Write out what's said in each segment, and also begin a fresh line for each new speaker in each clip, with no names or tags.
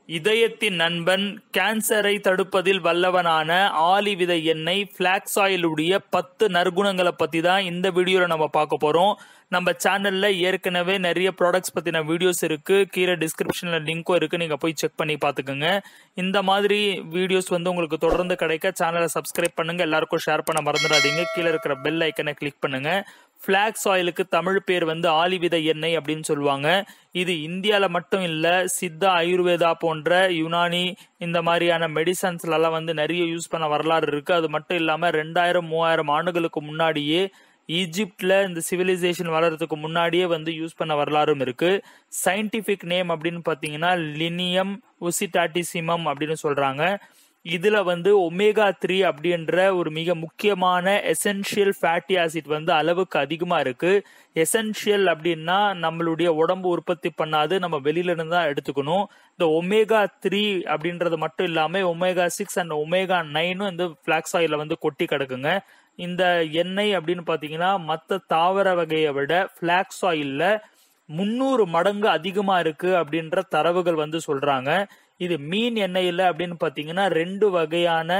இதயத்தின் நண்பன் கேன்சரை தடுப்பதில் வல்லவனான ஆலி விதை எண்ணெய் ஃபிளாக்ஸ் ஆயிலுடைய பத்து நற்குணங்களை பத்தி தான் இந்த வீடியோல நம்ம பார்க்க போறோம் நம்ம சேனல்ல ஏற்கனவே நிறைய ப்ராடக்ட்ஸ் பத்தின வீடியோஸ் இருக்கு கீழே டிஸ்கிரிப்ஷன்ல லிங்க்கும் இருக்கு நீங்க போய் செக் பண்ணி பாத்துக்கோங்க இந்த மாதிரி வீடியோஸ் வந்து உங்களுக்கு தொடர்ந்து கிடைக்க சேனலை சப்ஸ்கிரைப் பண்ணுங்க எல்லாருக்கும் ஷேர் பண்ண மறந்துடாதீங்க கீழே இருக்கிற பெல் ஐக்கனை கிளிக் பண்ணுங்க ஃபிளாக்ஸ் ஆயிலுக்கு தமிழ் பேர் வந்து ஆலிவித எண்ணெய் அப்படின்னு சொல்லுவாங்க இது இந்தியாவில் மட்டும் இல்லை சித்தா ஆயுர்வேதா போன்ற யுனானி இந்த மாதிரியான மெடிசன்ஸ்லாம் வந்து நிறைய யூஸ் பண்ண வரலாறு இருக்கு அது மட்டும் இல்லாமல் ரெண்டாயிரம் மூவாயிரம் ஆண்டுகளுக்கு முன்னாடியே ஈஜிப்ட்ல இந்த சிவிலைசேஷன் வளர்றதுக்கு முன்னாடியே வந்து யூஸ் பண்ண வரலாறும் இருக்கு சயின்டிபிக் நேம் அப்படின்னு பார்த்தீங்கன்னா லினியம் உசிடாட்டிசிமம் அப்படின்னு சொல்றாங்க இதுல வந்து ஒமேகா த்ரீ அப்படின்ற ஒரு மிக முக்கியமான எசென்ஷியல் ஃபேட்டி ஆசிட் வந்து அளவுக்கு அதிகமா இருக்கு எசென்ஷியல் அப்படின்னா நம்மளுடைய உடம்பு உற்பத்தி பண்ணாது நம்ம வெளியில இருந்து தான் எடுத்துக்கணும் இந்த ஒமேகா த்ரீ அப்படின்றது மட்டும் இல்லாம ஒமேகா சிக்ஸ் அண்ட் ஒமேகா நைனும் இந்த பிளாக்ஸ் ஆயில வந்து கொட்டி கிடக்குங்க இந்த எண்ணெய் அப்படின்னு பாத்தீங்கன்னா மற்ற தாவர வகையை விட பிளாக்ஸ் ஆயில்ல முன்னூறு மடங்கு அதிகமா இருக்கு அப்படின்ற தரவுகள் வந்து சொல்றாங்க இது மீன் எண்ணெயில் அப்படின்னு பார்த்தீங்கன்னா ரெண்டு வகையான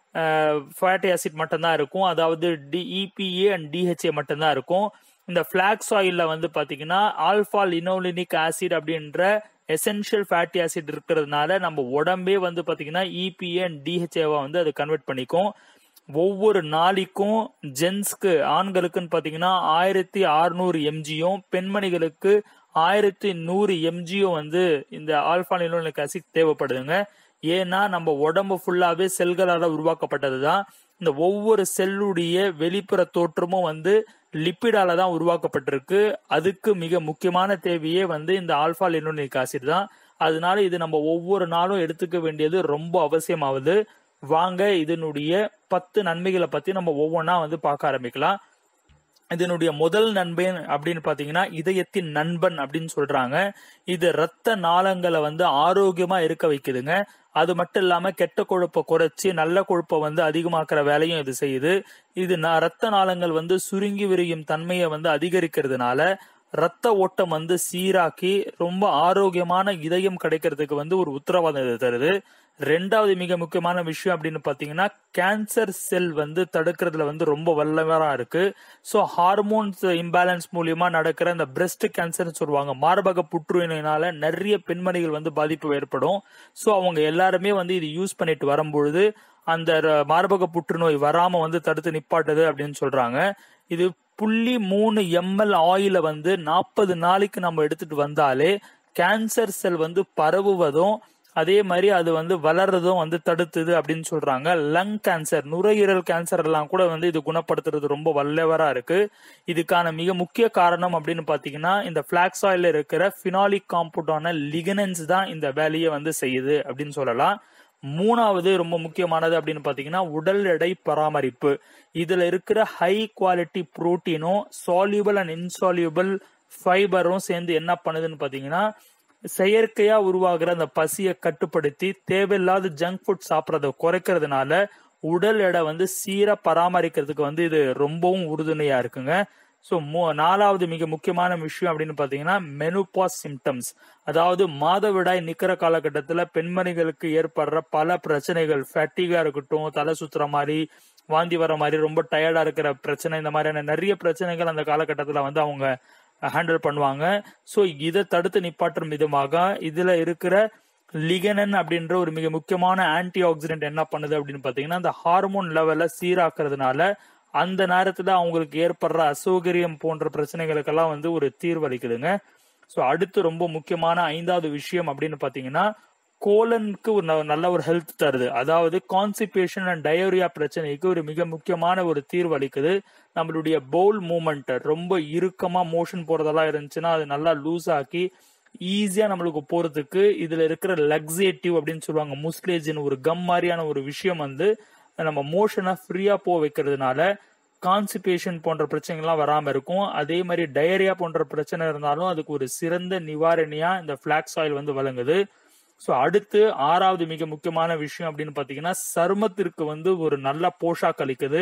ஃபேட்டி ஆசிட் மட்டும்தான் இருக்கும் அதாவது டிஇபிஏ அண்ட் டிஹெச்ஏ மட்டும்தான் இருக்கும் இந்த ஃபிளாக்ஸ் ஆயிலில் வந்து பார்த்தீங்கன்னா ஆல்ஃபா லினோலினிக் ஆசிட் அப்படின்ற எசென்ஷியல் ஃபேட்டி ஆசிட் இருக்கிறதுனால நம்ம உடம்பே வந்து பார்த்தீங்கன்னா இபிஏ அண்ட் டிஹெச்ஏவை வந்து அது கன்வெர்ட் பண்ணிக்கும் ஒவ்வொரு நாளைக்கும் ஜென்ஸ்க்கு ஆண்களுக்குன்னு பார்த்தீங்கன்னா ஆயிரத்தி அறுநூறு எம்ஜியும் பெண்மணிகளுக்கு ஆயிரத்தி நூறு எம்ஜியோ வந்து இந்த ஆல்பா நிலோனிக் ஆசிட் தேவைப்படுதுங்க ஏன்னா நம்ம உடம்பு ஃபுல்லாவே செல்களால் உருவாக்கப்பட்டது தான் இந்த ஒவ்வொரு செல்லுடைய வெளிப்புற தோற்றமும் வந்து லிப்பிடால தான் உருவாக்கப்பட்டிருக்கு அதுக்கு மிக முக்கியமான தேவையே வந்து இந்த ஆல்பா லினோனிக் ஆசிட் தான் அதனால இது நம்ம ஒவ்வொரு நாளும் எடுத்துக்க வேண்டியது ரொம்ப அவசியமாகுது வாங்க இதனுடைய பத்து நன்மைகளை பத்தி நம்ம ஒவ்வொன்றா வந்து பார்க்க ஆரம்பிக்கலாம் இதனுடைய முதல் நண்பன் அப்படின்னு பாத்தீங்கன்னா இதயத்தின் நண்பன் அப்படின்னு சொல்றாங்க இது ரத்த நாளங்களை வந்து ஆரோக்கியமா இருக்க வைக்குதுங்க அது மட்டும் இல்லாம கெட்ட கொழுப்பை குறைச்சி நல்ல கொழுப்பை வந்து அதிகமாக்குற வேலையும் இது செய்யுது இது ரத்த நாளங்கள் வந்து சுருங்கி விரியும் தன்மையை வந்து அதிகரிக்கிறதுனால ரத்த ஓட்டம் வந்து சீராக்கி ரொம்ப ஆரோக்கியமான இதயம் கிடைக்கிறதுக்கு வந்து ஒரு உத்தரவாதம் இது தருது ரெண்டாவது மிக முக்கியமான விஷயம் அப்படின்னு பாத்தீங்கன்னா கேன்சர் செல் வந்து தடுக்கிறதுல வந்து ரொம்ப வல்லவரா இருக்கு ஸோ ஹார்மோன்ஸ் இம்பேலன்ஸ் மூலியமா நடக்கிற இந்த பிரஸ்ட் கேன்சர்னு சொல்லுவாங்க மார்பக புற்றுநோயினால நிறைய பெண்மணிகள் வந்து பாதிப்பு ஏற்படும் ஸோ அவங்க எல்லாருமே வந்து இது யூஸ் பண்ணிட்டு வரும்பொழுது அந்த மார்பக புற்றுநோய் வராம வந்து தடுத்து நிப்பாட்டுது அப்படின்னு சொல்றாங்க இது புள்ளி மூணு எம்எல் ஆயில வந்து நாற்பது நாளைக்கு நம்ம எடுத்துட்டு வந்தாலே கேன்சர் செல் வந்து பரவுவதும் அதே மாதிரி அது வந்து வளர்றதும் வந்து தடுத்துது அப்படின்னு சொல்றாங்க லங் கேன்சர் நுரையீரல் கேன்சர் எல்லாம் கூட வந்து இது குணப்படுத்துறது ரொம்ப வல்லவரா இருக்கு இதுக்கான மிக முக்கிய காரணம் அப்படின்னு பாத்தீங்கன்னா இந்த பிளாக்ஸ் ஆயில இருக்கிற பினாலிக் காம்பவுண்டான லிகனன்ஸ் தான் இந்த வேலையை வந்து செய்யுது அப்படின்னு சொல்லலாம் மூணாவது ரொம்ப முக்கியமானது அப்படின்னு பாத்தீங்கன்னா உடல் எடை பராமரிப்பு இதுல இருக்கிற ஹை குவாலிட்டி புரோட்டீனும் சால்யூபிள் அண்ட் இன்சால்யூபிள் ஃபைபரும் சேர்ந்து என்ன பண்ணுதுன்னு பாத்தீங்கன்னா செயற்கையா உருவாகிற அந்த பசியை கட்டுப்படுத்தி தேவையில்லாத ஜங்க் ஃபுட் சாப்பிட்றத குறைக்கிறதுனால உடல் எடை வந்து சீரா பராமரிக்கிறதுக்கு வந்து இது ரொம்பவும் உறுதுணையா இருக்குங்க ஸோ நாலாவது மிக முக்கியமான விஷயம் அப்படின்னு பார்த்தீங்கன்னா மெனுபாஸ் சிம்டம்ஸ் அதாவது மாதவிடாய் நிற்கிற காலகட்டத்தில் பெண்மணிகளுக்கு ஏற்படுற பல பிரச்சனைகள் ஃபேட்டிகா இருக்கட்டும் தலை சுத்துற மாதிரி வாந்தி வர மாதிரி ரொம்ப டயர்டா இருக்கிற பிரச்சனை இந்த மாதிரியான நிறைய பிரச்சனைகள் அந்த காலகட்டத்தில் வந்து அவங்க ஹேண்டில் பண்ணுவாங்க ஸோ இதை தடுத்து நிப்பாட்டும் விதமாக இதுல இருக்கிற லிகனன் அப்படின்ற ஒரு மிக முக்கியமான ஆன்டி ஆக்சிடென்ட் என்ன பண்ணுது அப்படின்னு பார்த்தீங்கன்னா அந்த ஹார்மோன் லெவலை சீராக்குறதுனால அந்த நேரத்துல அவங்களுக்கு ஏற்படுற அசௌகரியம் போன்ற பிரச்சனைகளுக்கெல்லாம் வந்து ஒரு தீர்வளிக்குதுங்க ஸோ அடுத்து ரொம்ப முக்கியமான ஐந்தாவது விஷயம் அப்படின்னு பார்த்தீங்கன்னா கோலனுக்கு ஒரு நல்ல ஒரு ஹெல்த் தருது அதாவது கான்சிபேஷன் அண்ட் டயோரியா பிரச்சனைக்கு ஒரு மிக முக்கியமான ஒரு தீர்வு அளிக்குது நம்மளுடைய பவுல் மூமெண்ட் ரொம்ப இறுக்கமா மோஷன் போறதெல்லாம் இருந்துச்சுன்னா அது நல்லா லூஸ் ஆக்கி ஈஸியா நம்மளுக்கு போறதுக்கு இதுல இருக்கிற லக்ஸேட்டிவ் அப்படின்னு சொல்லுவாங்க முஸ்லேஜின் ஒரு கம் மாதிரியான ஒரு விஷயம் வந்து நம்ம மோஷனை ஃப்ரீயா போக வைக்கிறதுனால கான்சிபேஷன் போன்ற பிரச்சனைகள்லாம் வராம இருக்கும் அதே மாதிரி டயரியா போன்ற பிரச்சனை இருந்தாலும் அதுக்கு ஒரு சிறந்த நிவாரணியா இந்த பிளாக்ஸ் ஆயில் வந்து வழங்குது ஸோ அடுத்து ஆறாவது மிக முக்கியமான விஷயம் அப்படின்னு பார்த்தீங்கன்னா சருமத்திற்கு வந்து ஒரு நல்ல போஷாக் அளிக்குது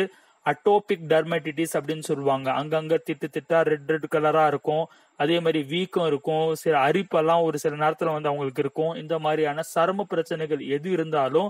அட்டோபிக் டர்மட்டிட்டிஸ் அப்படின்னு சொல்லுவாங்க அங்கங்க திட்டு திட்டா ரெட் ரெட் கலரா இருக்கும் அதே மாதிரி வீக்கம் இருக்கும் சில அரிப்பெல்லாம் ஒரு சில நேரத்துல வந்து அவங்களுக்கு இருக்கும் இந்த மாதிரியான சரும பிரச்சனைகள் எது இருந்தாலும்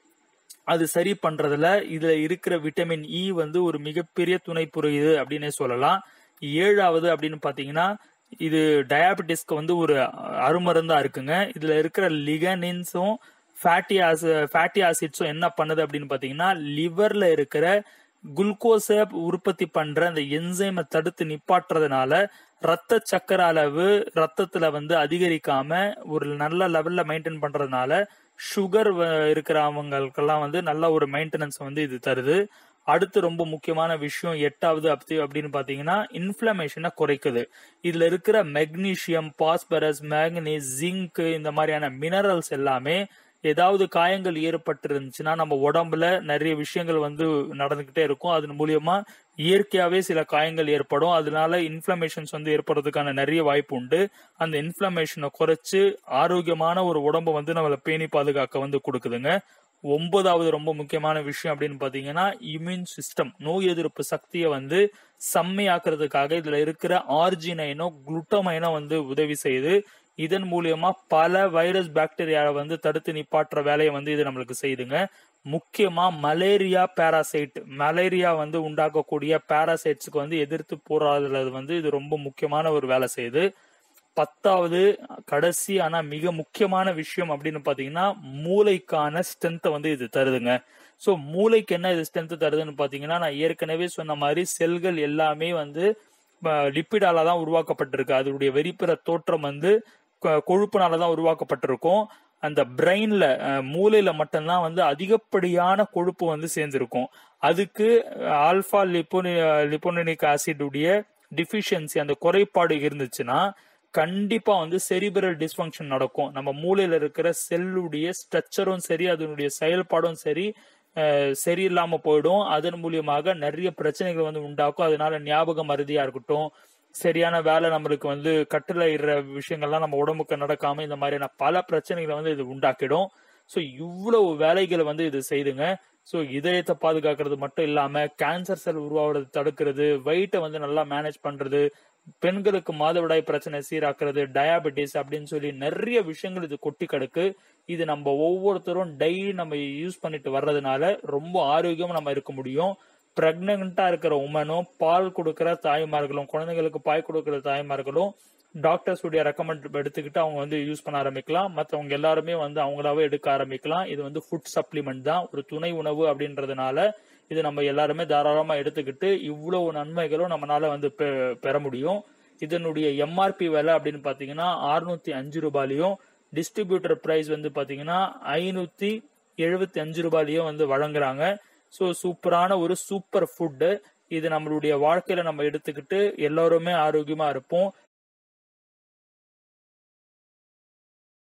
அது சரி பண்றதுல இதுல இருக்கிற விட்டமின் இ வந்து ஒரு மிகப்பெரிய துணை புரியுது அப்படின்னே சொல்லலாம் ஏழாவது அப்படின்னு பாத்தீங்கன்னா இது டயாபெட்டிஸ்க்கு வந்து ஒரு அருமருந்தா இருக்குங்க இதுல இருக்கிற லிகனின்ஸும் ஃபேட்டி ஆசி ஃபேட்டி ஆசிட்ஸும் என்ன பண்ணுது அப்படின்னு பாத்தீங்கன்னா லிவர்ல இருக்கிற குளுக்கோஸை உற்பத்தி பண்ற அந்த என்சைமை தடுத்து நிப்பாட்டுறதுனால ரத்த சக்கர அளவு ரத்தத்துல வந்து அதிகரிக்காம ஒரு நல்ல லெவல்ல மெயின்டைன் பண்றதுனால சுகர் இருக்கிறவங்களுக்கெல்லாம் வந்து நல்ல ஒரு மெயின்டெனன்ஸ் வந்து இது தருது அடுத்து ரொம்ப முக்கியமான விஷயம் எட்டாவது அப்படி அப்படின்னு பாத்தீங்கன்னா இன்ஃபிளமேஷனை குறைக்குது இதுல இருக்கிற மெக்னீசியம் பாஸ்பரஸ் மேங்கனீஸ் ஜிங்க் இந்த மாதிரியான மினரல்ஸ் எல்லாமே ஏதாவது காயங்கள் ஏற்பட்டு இருந்துச்சுன்னா நம்ம உடம்புல நிறைய விஷயங்கள் வந்து நடந்துகிட்டே இருக்கும் அதன் மூலியமா இயற்கையாவே சில காயங்கள் ஏற்படும் அதனால இன்ஃபிளமேஷன்ஸ் வந்து ஏற்படுறதுக்கான நிறைய வாய்ப்பு உண்டு அந்த இன்ஃபிளமேஷனை குறைச்சு ஆரோக்கியமான ஒரு உடம்பு வந்து நம்மளை பேணி பாதுகாக்க வந்து கொடுக்குதுங்க ஒன்பதாவது ரொம்ப முக்கியமான விஷயம் அப்படின்னு பாத்தீங்கன்னா இம்யூன் சிஸ்டம் நோய் எதிர்ப்பு சக்தியை வந்து செம்மையாக்குறதுக்காக இதுல இருக்கிற ஆர்ஜினைனோ குளுட்டமைனோ வந்து உதவி செய்யுது இதன் மூலியமா பல வைரஸ் பாக்டீரியாவை வந்து தடுத்து நிப்பாட்டுற வேலையை வந்து இது நம்மளுக்கு செய்யுதுங்க முக்கியமா மலேரியா பாராசைட் மலேரியா வந்து உண்டாக்கக்கூடிய பாராசைட்ஸுக்கு வந்து எதிர்த்து போராடுறது வந்து இது ரொம்ப முக்கியமான ஒரு வேலை செய்யுது பத்தாவது கடைசி ஆனா மிக முக்கியமான விஷயம் அப்படின்னு பாத்தீங்கன்னா மூளைக்கான ஸ்ட்ரென்த்தை வந்து இது தருதுங்க ஸோ மூளைக்கு என்ன இது ஸ்ட்ரென்த் தருதுன்னு பாத்தீங்கன்னா நான் ஏற்கனவே சொன்ன மாதிரி செல்கள் எல்லாமே வந்து லிப்பிடால தான் உருவாக்கப்பட்டிருக்கு அதனுடைய வெளிப்புற தோற்றம் வந்து கொழுப்புனால தான் உருவாக்கப்பட்டிருக்கும் அந்த பிரெயின்ல மூளையில மட்டும்தான் வந்து அதிகப்படியான கொழுப்பு வந்து சேர்ந்திருக்கும் அதுக்கு ஆல்பா லிப்போனி லிப்போனிக் ஆசிடுடைய டிஃபிஷியன்சி அந்த குறைபாடு இருந்துச்சுன்னா கண்டிப்பா வந்து செரிபரல் டிஸ்ஃபங்க்ஷன் நடக்கும் நம்ம மூளையில இருக்கிற செல்லுடைய ஸ்ட்ரக்சரும் சரி அதனுடைய செயல்பாடும் சரி சரியில்லாம போயிடும் அதன் மூலியமாக நிறைய பிரச்சனைகள் வந்து உண்டாக்கும் அதனால ஞாபக மருதியா இருக்கட்டும் சரியான வேலை நம்மளுக்கு வந்து கட்டுல இடுற விஷயங்கள்லாம் நம்ம உடம்புக்கு நடக்காம இந்த மாதிரியான பல பிரச்சனைகளை வந்து இது உண்டாக்கிடும் ஸோ இவ்வளவு வேலைகளை வந்து இது செய்துங்க ஸோ இதயத்தை பாதுகாக்கிறது மட்டும் இல்லாம கேன்சர் செல் உருவாகிறது தடுக்கிறது வெயிட்டை வந்து நல்லா மேனேஜ் பண்றது பெண்களுக்கு மாதவிடாய் பிரச்சனை சீராக்குறது டயாபெட்டிஸ் அப்படின்னு சொல்லி நிறைய விஷயங்கள் இது கொட்டி கிடக்கு இது நம்ம ஒவ்வொருத்தரும் டெய்லி நம்ம யூஸ் பண்ணிட்டு வர்றதுனால ரொம்ப ஆரோக்கியமா நம்ம இருக்க முடியும் பிரெக்னண்டா இருக்கிற உமனும் பால் கொடுக்கிற தாய்மார்களும் குழந்தைங்களுக்கு பாய் கொடுக்கிற தாய்மார்களும் டாக்டர்ஸ் உடைய ரெக்கமெண்ட் எடுத்துக்கிட்டு அவங்க வந்து யூஸ் பண்ண ஆரம்பிக்கலாம் மற்றவங்க எல்லாருமே வந்து அவங்களாவே எடுக்க ஆரம்பிக்கலாம் இது வந்து ஃபுட் சப்ளிமெண்ட் தான் ஒரு துணை உணவு அப்படின்றதுனால இது நம்ம எல்லாருமே தாராளமா எடுத்துக்கிட்டு இவ்வளவு நன்மைகளும் நம்மளால வந்து பெற முடியும் இதனுடைய எம்ஆர்பி விலை அப்படின்னு பாத்தீங்கன்னா அறுநூத்தி அஞ்சு ரூபாயிலையும் டிஸ்ட்ரிபியூட்டர் பிரைஸ் வந்து பாத்தீங்கன்னா ஐநூத்தி எழுபத்தி அஞ்சு ரூபாயிலையும் வந்து வழங்குறாங்க ஸோ சூப்பரான ஒரு சூப்பர் ஃபுட்டு இது நம்மளுடைய வாழ்க்கையில நம்ம எடுத்துக்கிட்டு எல்லாருமே ஆரோக்கியமா இருப்போம்